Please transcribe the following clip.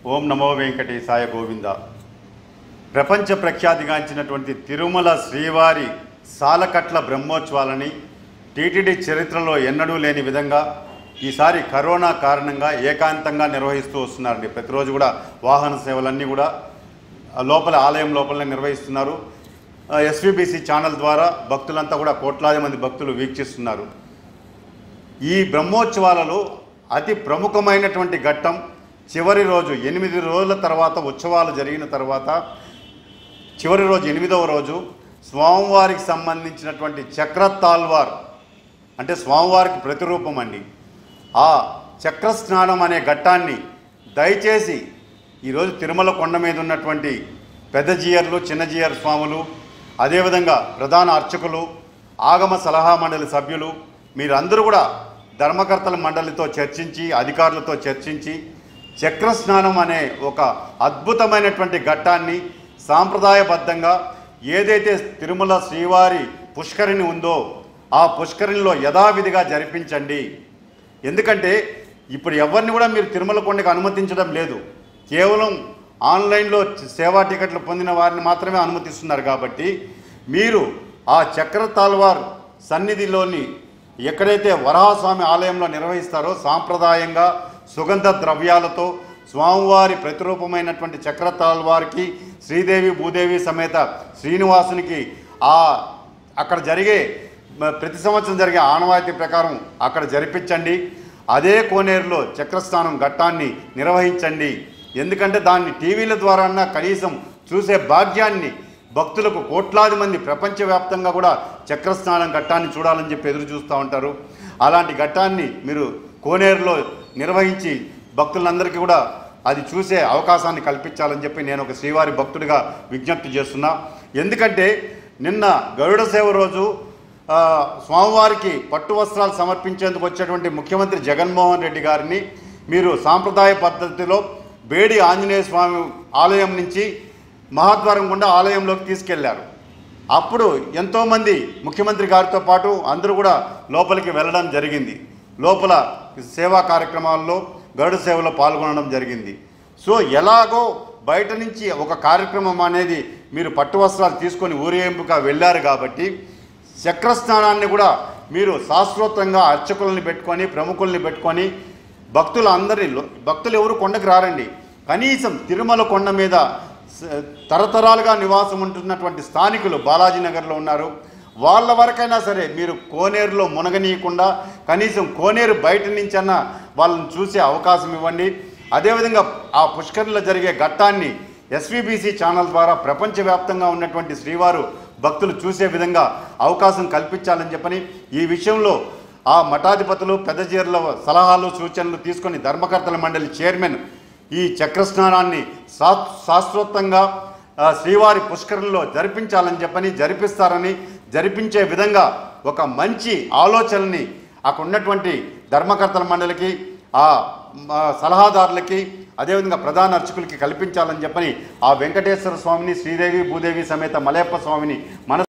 ఓం నమో వెంకటేశాయ గోవింద ప్రపంచ ప్రఖ్యాతిగాంచినటువంటి తిరుమల శ్రీవారి సాలకట్ల బ్రహ్మోత్సవాలని టీటీడీ చరిత్రలో ఎన్నడూ లేని విధంగా ఈసారి కరోనా కారణంగా ఏకాంతంగా నిర్వహిస్తూ వస్తున్నారండి ప్రతిరోజు కూడా వాహన సేవలన్నీ కూడా ఆ లోపల ఆలయం లోపలనే నిర్వహిస్తున్నారు ఎస్విబిసి ఛానల్ ద్వారా భక్తులంతా కూడా కోట్లాది మంది భక్తులు వీక్షిస్తున్నారు ఈ బ్రహ్మోత్సవాలలో అతి ప్రముఖమైనటువంటి ఘట్టం చివరి రోజు ఎనిమిది రోజుల తర్వాత ఉత్సవాలు జరిగిన తర్వాత చివరి రోజు ఎనిమిదవ రోజు స్వామివారికి సంబంధించినటువంటి చక్రతాల్వార్ అంటే స్వామివారికి ప్రతిరూపం అండి ఆ చక్ర స్నానం అనే ఘట్టాన్ని దయచేసి ఈరోజు తిరుమల కొండ మీద ఉన్నటువంటి పెద్ద జీయర్లు చిన్న జీయర్ స్వాములు అదేవిధంగా ప్రధాన అర్చకులు ఆగమ సలహా మండలి సభ్యులు మీరందరూ కూడా ధర్మకర్తల మండలితో చర్చించి అధికారులతో చర్చించి చక్ర స్నానం అనే ఒక అద్భుతమైనటువంటి ఘట్టాన్ని సాంప్రదాయబద్ధంగా ఏదైతే తిరుమల శ్రీవారి పుష్కరిణి ఉందో ఆ పుష్కరిణిలో యథావిధిగా జరిపించండి ఎందుకంటే ఇప్పుడు ఎవరిని కూడా మీరు తిరుమల కొండకు అనుమతించడం లేదు కేవలం ఆన్లైన్లో సేవా టికెట్లు పొందిన వారిని మాత్రమే అనుమతిస్తున్నారు కాబట్టి మీరు ఆ చక్ర తాల్వార్ సన్నిధిలోని ఎక్కడైతే వరాహస్వామి ఆలయంలో నిర్వహిస్తారో సాంప్రదాయంగా సుగంధ ద్రవ్యాలతో స్వామివారి ప్రతిరూపమైనటువంటి చక్ర తాల్వార్కి శ్రీదేవి భూదేవి సమేత శ్రీనివాసునికి ఆ అక్కడ జరిగే మ- ప్రతి సంవత్సరం జరిగే ఆనవాయితీ ప్రకారం అక్కడ జరిపించండి అదే కోనేరులో చక్రస్నానం ఘట్టాన్ని నిర్వహించండి ఎందుకంటే దాన్ని టీవీల ద్వారా కనీసం చూసే భాగ్యాన్ని భక్తులకు కోట్లాది మంది ప్రపంచవ్యాప్తంగా కూడా చక్రస్నానం ఘట్టాన్ని చూడాలని చెప్పి ఎదురు చూస్తూ ఉంటారు అలాంటి ఘట్టాన్ని మీరు కోనేరులో నిర్వహించి భక్తులందరికీ కూడా అది చూసే అవకాశాన్ని కల్పించాలని చెప్పి నేను ఒక శ్రీవారి భక్తుడిగా విజ్ఞప్తి చేస్తున్నా ఎందుకంటే నిన్న గరుడ సేవ రోజు ఆ, స్వామివారికి పట్టు వస్త్రాలు సమర్పించేందుకు వచ్చేటువంటి ముఖ్యమంత్రి జగన్మోహన్ రెడ్డి గారిని మీరు సాంప్రదాయ పద్ధతిలో బేడి ఆంజనేయ స్వామి ఆలయం నుంచి మహాద్వారం గుండా ఆలయంలోకి తీసుకెళ్లారు అప్పుడు ఎంతోమంది ముఖ్యమంత్రి గారితో పాటు అందరూ కూడా లోపలికి వెళ్ళడం జరిగింది లోపల సేవా కార్యక్రమాల్లో గరుడ సేవలో పాల్గొనడం జరిగింది సో ఎలాగో బయట నుంచి ఒక కార్యక్రమం అనేది మీరు పట్టు వస్త్రాలు తీసుకొని ఊరేగింపుగా వెళ్ళారు కాబట్టి చక్రస్నానాన్ని కూడా మీరు శాశ్వతంగా అర్చకుల్ని పెట్టుకొని ప్రముఖుల్ని పెట్టుకొని భక్తులు అందరినీ భక్తులు ఎవరు కొండకు రారండి కనీసం తిరుమల కొండ మీద స- తరతరాలుగా నివాసం ఉంటున్నటువంటి స్థానికులు బాలాజీ నగర్లో ఉన్నారు వాళ్ళ వరకైనా సరే మీరు కోనేరులో మునగనీయకుండా కనీసం కోనేరు బయట నుంచన్నా వాళ్ళని చూసే అవకాశం ఇవ్వండి అదేవిధంగా ఆ పుష్కరిలో జరిగే ఘట్టాన్ని ఎస్విబిసి ఛానల్ ద్వారా ప్రపంచవ్యాప్తంగా ఉన్నటువంటి శ్రీవారు భక్తులు చూసే విధంగా అవకాశం కల్పించాలని చెప్పని ఈ విషయంలో ఆ మఠాధిపతులు పెద్దజీర్ల సలహాలు సూచనలు తీసుకొని ధర్మకర్తల మండలి చైర్మన్ ఈ చక్రస్నానాన్ని శా శాశ్వతంగా ఆ, శ్రీవారి పుష్కరంలో జరిపించాలని చెప్పని జరిపిస్తారని జరిపించే విధంగా ఒక మంచి ఆలోచనని అక్కడ ఉన్నటువంటి ధర్మకర్తల మండలికి ఆ మ, సలహాదారులకి అదేవిధంగా ప్రధాన అర్చకులకి కల్పించాలని చెప్పని ఆ వెంకటేశ్వర స్వామిని శ్రీదేవి భూదేవి సమేత మలయప్ప స్వామిని మన